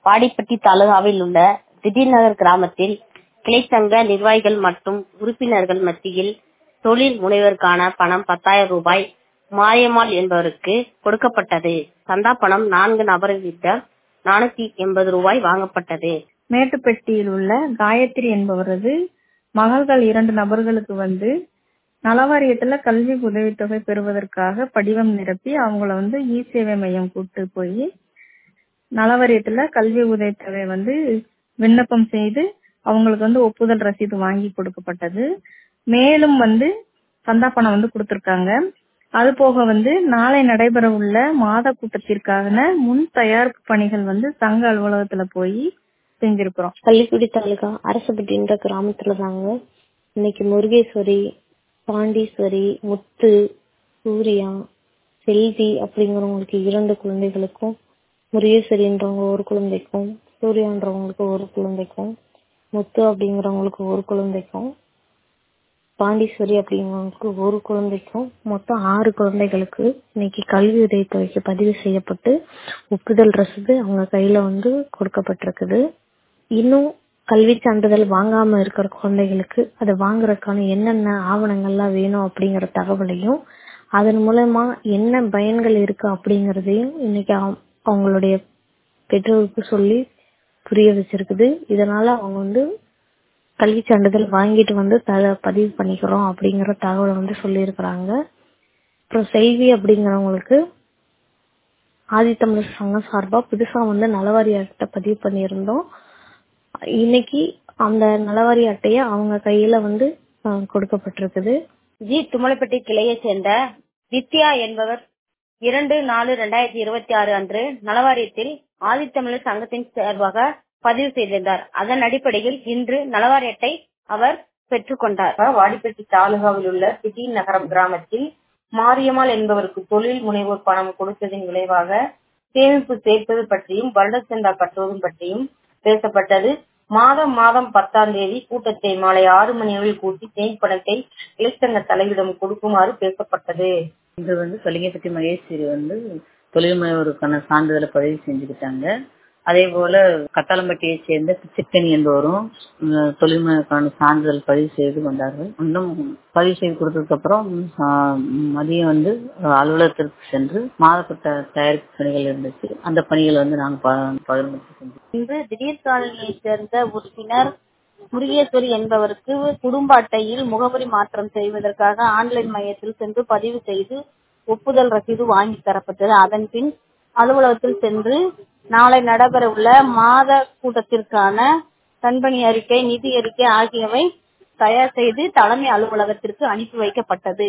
வாடிப்பட்டி தாலுகாவில் உள்ள திடீர்நகர் கிராமத்தில் கிளைச்சங்க நிர்வாகிகள் மற்றும் உறுப்பினர்கள் மத்தியில் தொழில் முனைவோருக்கான பணம் பத்தாயிரம் ரூபாய் மாரியம்மாள் என்பவருக்கு கொடுக்கப்பட்டது சந்தா பணம் நான்கு நபர்களிடம் நானூத்தி எண்பது ரூபாய் வாங்கப்பட்டது மேட்டுப்பட்டியில் உள்ள காயத்ரி என்பவரது மகள்கள் இரண்டு நபர்களுக்கு வந்து நலவாரியத்துல கல்வி உதவித்தொகை பெறுவதற்காக படிவம் நிரப்பி அவங்கள வந்து இ சேவை மையம் கூட்டு போய் நலவாரியத்துல கல்வி உதவித்தொகை வந்து விண்ணப்பம் செய்து அவங்களுக்கு வந்து ஒப்புதல் ரசீது வாங்கி கொடுக்கப்பட்டது மேலும் வந்து சந்தா பணம் வந்து கொடுத்திருக்காங்க அது போக வந்து நாளை நடைபெற உள்ள மாத கூட்டத்திற்கான முன் தயாரிப்பு பணிகள் வந்து சங்க அலுவலகத்துல போய் செஞ்சிருக்கிறோம் பள்ளிக்குடி தாலுகா அரசப்பட்டின்ற கிராமத்துல தாங்க இன்னைக்கு முருகேஸ்வரி பாண்டீஸ்வரி முத்து சூர்யா செல்வி அப்படிங்கிறவங்களுக்கு இரண்டு குழந்தைகளுக்கும் முருகேஸ்வரின்றவங்க ஒரு குழந்தைக்கும் சூர்யான்றவங்களுக்கு ஒரு குழந்தைக்கும் முத்து அப்படிங்கிறவங்களுக்கு ஒரு குழந்தைக்கும் பாண்டீஸ்வரி அப்படிங்கிறவங்களுக்கு ஒரு குழந்தைக்கும் மொத்தம் ஆறு குழந்தைகளுக்கு இன்னைக்கு கல்வி உதவித்தொகைக்கு பதிவு செய்யப்பட்டு ஒப்புதல் ரசீது அவங்க கையில வந்து கொடுக்கப்பட்டிருக்குது இன்னும் கல்வி சான்றிதழ் வாங்காம இருக்கிற குழந்தைகளுக்கு அதை வாங்குறதுக்கான என்னென்ன ஆவணங்கள்லாம் வேணும் அப்படிங்கிற தகவலையும் அதன் மூலமா என்ன பயன்கள் இருக்கு அப்படிங்கறதையும் இன்னைக்கு அவங்களுடைய பெற்றோருக்கு சொல்லி புரிய வச்சிருக்குது இதனால அவங்க வந்து கல்வி சான்றிதழ் வாங்கிட்டு வந்து த பதிவு பண்ணிக்கிறோம் அப்படிங்கிற தகவலை வந்து சொல்லியிருக்கிறாங்க அப்புறம் செல்வி அப்படிங்கிறவங்களுக்கு ஆதித்தமிழர் சங்கம் சார்பா புதுசா வந்து நலவாரி அட்டை பதிவு பண்ணியிருந்தோம் இன்னைக்கு அந்த நலவாரி அட்டைய அவங்க கையில வந்து கொடுக்கப்பட்டிருக்குது ஜி தும்மலப்பட்டி கிளையை சேர்ந்த வித்யா என்பவர் இரண்டு நாலு ரெண்டாயிரத்தி இருபத்தி ஆறு அன்று நலவாரியத்தில் ஆதித்தமிழர் சங்கத்தின் சார்பாக பதிவு செய்திருந்தார் அதன் அடிப்படையில் இன்று நலவாரி அட்டை அவர் பெற்றுக்கொண்டார் வாடிப்பட்டி தாலுகாவில் உள்ள திடீர் நகரம் கிராமத்தில் மாரியம்மாள் என்பவருக்கு தொழில் முனைவோர் பணம் கொடுத்ததின் விளைவாக சேமிப்பு சேர்ப்பது பற்றியும் வருடச்சந்தா கட்டுவதும் பற்றியும் பேசப்பட்டது மாதம் மாதம் பத்தாம் தேதி கூட்டத்தை மாலை ஆறு மணி அளவில் கூட்டி சேமிப்பணத்தை இளைச்சங்க தலைவிடம் கொடுக்குமாறு பேசப்பட்டது இது வந்து தொலிங்கப்பட்டி மகேஸ்வரி வந்து தொழில் முனைவோருக்கான சான்றிதழை பதிவு செஞ்சுக்கிட்டாங்க அதே போல கத்தாளம்பட்டியை சேர்ந்த சிக்கன் என்பவரும் தொழில் முனைவோருக்கான சான்றிதழ் பதிவு செய்து கொண்டார்கள் இன்னும் பதிவு செய்து கொடுத்ததுக்கு அப்புறம் மதியம் வந்து அலுவலகத்திற்கு சென்று மாதப்பட்ட தயாரிப்பு பணிகள் இருந்துச்சு அந்த பணிகளை வந்து நாங்க பகிர்ந்து செஞ்சோம் இன்று திடீர் காலனியை சேர்ந்த உறுப்பினர் முருகேஸ்வரி என்பவருக்கு குடும்ப அட்டையில் முகவரி மாற்றம் செய்வதற்காக ஆன்லைன் மையத்தில் சென்று பதிவு செய்து ஒப்புதல் ரசீது வாங்கி தரப்பட்டது அதன் பின் அலுவலகத்தில் சென்று நாளை நடைபெற உள்ள மாத கூட்டத்திற்கான கண்பணி அறிக்கை நிதி அறிக்கை ஆகியவை தயார் செய்து தலைமை அலுவலகத்திற்கு அனுப்பி வைக்கப்பட்டது